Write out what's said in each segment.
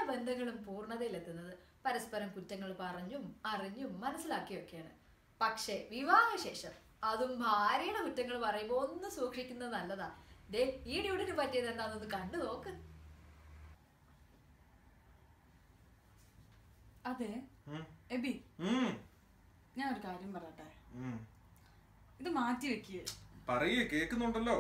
ബന്ധങ്ങളും പൂർണ്ണതയിലെത്തുന്നത് പരസ്പരം കുറ്റങ്ങൾ പറഞ്ഞും അറിഞ്ഞും മനസ്സിലാക്കിയൊക്കെയാണ് പക്ഷേ വിവാഹശേഷം അതും ഭാര്യയുടെ കുറ്റങ്ങൾ പറയുമ്പോൾ ഒന്ന് സൂക്ഷിക്കുന്നത് നല്ലതാ ദേ ഈ ഡ്യൂട്ടിന് പറ്റിയത് എന്താണെന്നൊന്ന് കണ്ടു നോക്ക് അതെ ഉം. എബി ഉം. ഞാൻ ഒരു കാര്യം പറയട്ടെ ഉം. ഇത് മാറ്റി വെക്കുക പറയേ കേക്കുന്നുണ്ടല്ലോ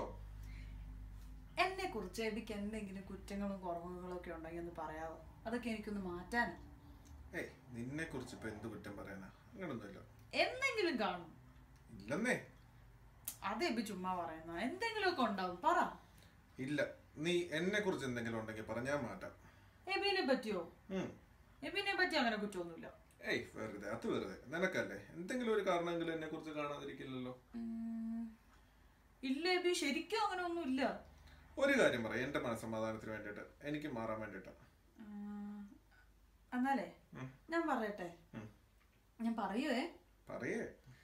എന്നെ കുറിച്ച് എബിക്ക് എന്തെങ്കിലും കുറ്റങ്ങളും കുറവുകളും ഒക്കെ ഉണ്ടെങ്കിൽ ഒന്ന് പറയാവോ അതൊക്കെ എനിക്കൊന്ന് മാറ്റാൻ ഏയ് നിന്നെ കുറിച്ച് ഇപ്പൊ എന്ത് കുറ്റം പറയാനാ അങ്ങനൊന്നുമില്ല എന്തെങ്കിലും കാണും ഇല്ലെന്നേ അത് എബി ചുമ്മാ പറയുന്ന എന്തെങ്കിലുമൊക്കെ ഉണ്ടാവും പറ ഇല്ല നീ എന്നെ കുറിച്ച് എന്തെങ്കിലും ഉണ്ടെങ്കിൽ പറ ഞാൻ മാറ്റാം എബിനെ പറ്റിയോ ഉം. എബിനെ പറ്റി അങ്ങനെ കുറ്റമൊന്നുമില്ല ഏയ് വെറുതെ അത് വെറുതെ നിനക്കല്ലേ എന്തെങ്കിലും ഒരു കാരണമെങ്കിലും എന്നെ കുറിച്ച് കാണാതിരിക്കില്ലല്ലോ ഉം. ഇല്ല എബി ശരിക്കും അങ്ങനെ ഒന്നും ഇല്ല ഒരു കാര്യം പറ എന്റെ മനസ്സമാധാനത്തിന് വേണ്ടിയിട്ട് എനിക്ക് മാറാൻ വേണ്ടിയിട്ടാ ഉം. എന്നാലേ ഉം. ഞാൻ പറയട്ടെ ഉം. ഞാൻ പറയുവേ പറയേ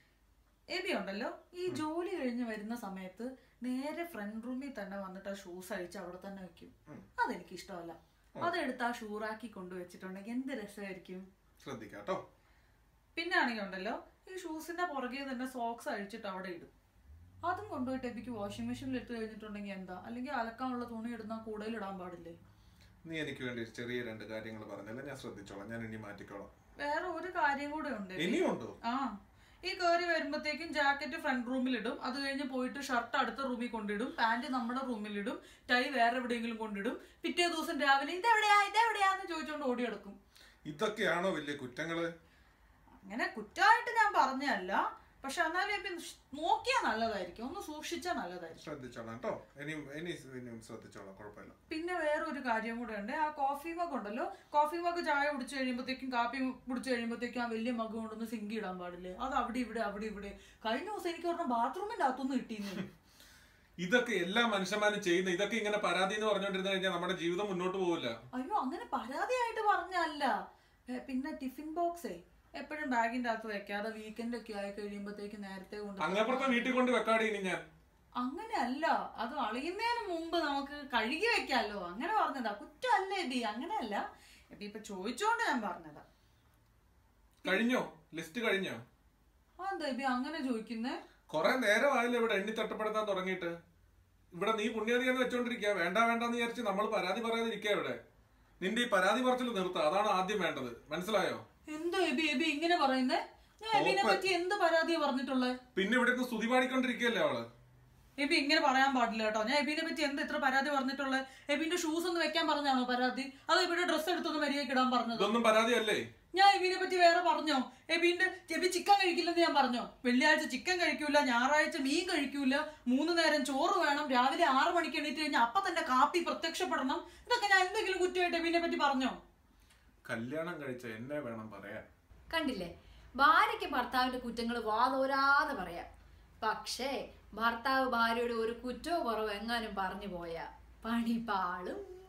എബി ഉണ്ടല്ലോ ഈ ജോലി കഴിഞ്ഞ് വരുന്ന സമയത്ത് നേരെ ഫ്രണ്ട് റൂമിൽ തന്നെ വന്നിട്ട് ആ ഷൂസ് അഴിച്ച് അവിടെ തന്നെ വെക്കും ഉം. അതെനിക്ക് ഇഷ്ടമല്ല അതെടുത്ത് ആ ഷൂറാക്കി കൊണ്ടുവച്ചിട്ടുണ്ടെങ്കിൽ എന്ത് രസമായിരിക്കും ശ്രദ്ധിക്കാട്ടോ പിന്നെ ആണെങ്കിൽ ഉണ്ടല്ലോ ഈ ഷൂസിന്റെ പുറകെ തന്നെ സോക്സ് അഴിച്ചിട്ട് അവിടെ ഇടും അതും കൊണ്ടുപോയിട്ട് എബിക്ക് വാഷിംഗ് മെഷീനിൽ ഇട്ട് കഴിഞ്ഞിട്ടുണ്ടെങ്കിൽ എന്താ അല്ലെങ്കിൽ അലക്കാനുള്ള തുണി ഇടുന്ന കൂടുതൽ ഇടാൻ പാടില്ലേ നീ എനിക്ക് വേണ്ടി ചെറിയ രണ്ട് കാര്യങ്ങൾ പറഞ്ഞാലും ഞാൻ ശ്രദ്ധിച്ചോളാം ഞാൻ ഇനി മാറ്റിക്കോളാം വേറെ ഒരു കാര്യം കൂടെ ഉണ്ട് എബി. ഇനിയും ഉണ്ടോ ആ ഈ കയറി വരുമ്പോഴത്തേക്കും ജാക്കറ്റ് ഫ്രണ്ട് റൂമിലിടും അത് കഴിഞ്ഞ് പോയിട്ട് ഷർട്ട് അടുത്ത റൂമിൽ കൊണ്ടിടും പാന്റ് നമ്മുടെ റൂമിലിടും ടൈ വേറെ എവിടെയെങ്കിലും കൊണ്ടിടും പിറ്റേ ദിവസം രാവിലെ ഇതെവിടെയാ ഇതെവിടെയാന്ന് ചോദിച്ചുകൊണ്ട് ഓടിയെടുക്കും ഇതൊക്കെയാണോ വലിയ കുറ്റങ്ങള് അങ്ങനെ കുറ്റമായിട്ട് ഞാൻ പറഞ്ഞല്ല പക്ഷെ എന്നാലും ഇപ്പം നോക്കിയാൽ നല്ലതായിരിക്കും ഒന്ന് സൂക്ഷിച്ചാൽ നല്ലതായിരിക്കും ശ്രദ്ധിച്ചോളാം കേട്ടോ ഇനിയും ഇനി ഇനിയും ശ്രദ്ധിച്ചോളാം കുഴപ്പമില്ല പിന്നെ വേറൊരു കാര്യം കൂടെ ഉണ്ട് ആ കോഫി മഗ് ഉണ്ടല്ലോ കോഫി മഗ് ചായ കുടിച്ചു കഴിയുമ്പോഴത്തേക്കും കാപ്പി കുടിച്ചു കഴിയുമ്പോഴത്തേക്കും ആ വലിയ മഗ് കൊണ്ടൊന്ന് സിങ്കി ഇടാൻ പാടില്ലേ അത് അവിടെ ഇവിടെ അവിടെ ഇവിടെ കഴിഞ്ഞ ദിവസം എനിക്ക് പറഞ്ഞ ബാത്റൂമിന്റെ അകത്തൊന്നും കിട്ടിയിരുന്നു ഇതൊക്കെ എല്ലാ മനുഷ്യന്മാരും ചെയ്യുന്ന ഇതൊക്കെ ഇങ്ങനെ പരാതി എന്ന് പറഞ്ഞുകൊണ്ടിരുന്നു കഴിഞ്ഞാൽ നമ്മുടെ ജീവിതം മുന്നോട്ട് പോകില്ല അയ്യോ അങ്ങനെ പരാതിയായിട്ട് പറഞ്ഞല്ല ഏ, പിന്നെ ടിഫിൻ ബോക്സേ എപ്പോഴും ബാഗിന്റെ അകത്ത് വെക്കാതെ വീക്കെൻഡ് ഒക്കെ ആയി കഴിയുമ്പോഴത്തേക്ക് നേരത്തെ കൊണ്ട് അങ്ങപ്പുറത്തെ വീട്ടിൽ കൊണ്ട് വെക്കാടി ഇനി ഞാൻ അങ്ങനെയല്ല അത് അളിയുന്നതിന് മുമ്പ് നമുക്ക് കഴുകി വെക്കാലോ അങ്ങനെ പറഞ്ഞതാ കുറ്റമല്ലേ ബി അങ്ങനെയല്ല എബി ഇപ്പൊ ചോദിച്ചോണ്ട് ഞാൻ പറഞ്ഞതാ കഴിഞ്ഞോ ലിസ്റ്റ് കഴിഞ്ഞോ ആ എന്താ ബി അങ്ങനെ ചോദിക്കുന്നേ കൊറേ നേരമായല്ലോ ഇവിടെ എണ്ണി തട്ടപ്പെടുത്താൻ തുടങ്ങിയിട്ട് ഇവിടെ നീ പുണ്യാധികാന്ന് വെച്ചോണ്ടിരിക്കുക വേണ്ട വേണ്ടെന്ന് വിചാരിച്ച് നമ്മൾ പരാതി പറയാതിരിക്കുക ഇവിടെ നിന്റെ ഈ പരാതി പറച്ചിൽ നിർത്തുക അതാണ് ആദ്യം വേണ്ടത് മനസ്സിലായോ എന്താ എബി എബി ഇങ്ങനെ പറയുന്നേ ഞാൻ എബിനെ പറ്റി എന്ത് പരാതിയാ പറഞ്ഞിട്ടുള്ളത് പിന്നെ ഇവിടെ നിന്ന് സ്തുതി പാടിക്കൊണ്ടിരിക്കുകയല്ലേ അവള് എബി ഇങ്ങനെ പറയാൻ പാടില്ല കേട്ടോ ഞാൻ എബിനെ പറ്റി എന്ത് ഇത്ര പരാതി പറഞ്ഞിട്ടുള്ളത് എബിന്റെ ഷൂസ് ഒന്ന് വെക്കാൻ പറഞ്ഞാണോ പരാതി അതോ എബിയുടെ ഡ്രസ്സ് എടുത്തൊന്ന് മര്യാദയ്ക്ക് ഇടാൻ പറഞ്ഞത് ഇതൊന്നും പരാതിയല്ലേ ഞാൻ എബിനെ പറ്റി വേറെ പറഞ്ഞോ എബിന്റെ എബി ചിക്കൻ കഴിക്കില്ലെന്ന് ഞാൻ പറഞ്ഞോ വെള്ളിയാഴ്ച ചിക്കൻ കഴിക്കൂല ഞായറാഴ്ച മീൻ കഴിക്കൂല മൂന്ന് നേരം ചോറ് വേണം രാവിലെ ആറ് മണിക്ക് എണീറ്റ് കഴിഞ്ഞാൽ അപ്പൊ തന്നെ കാപ്പി പ്രത്യക്ഷപ്പെടണം ഇതൊക്കെ ഞാൻ എന്തെങ്കിലും കുറ്റമായിട്ട് എബിനെ പറ്റി പറഞ്ഞോ കല്യാണം കഴിച്ച എന്നെ വേണം പറയാൻ കണ്ടില്ലേ ഭാര്യയ്ക്ക് ഭർത്താവിന്റെ കുറ്റങ്ങൾ വാതോരാതെ പറയാം പക്ഷേ ഭർത്താവ് ഭാര്യയുടെ ഒരു കുറ്റവും കുറവ് എങ്ങാനും പറഞ്ഞു പോയാ പണി പാളും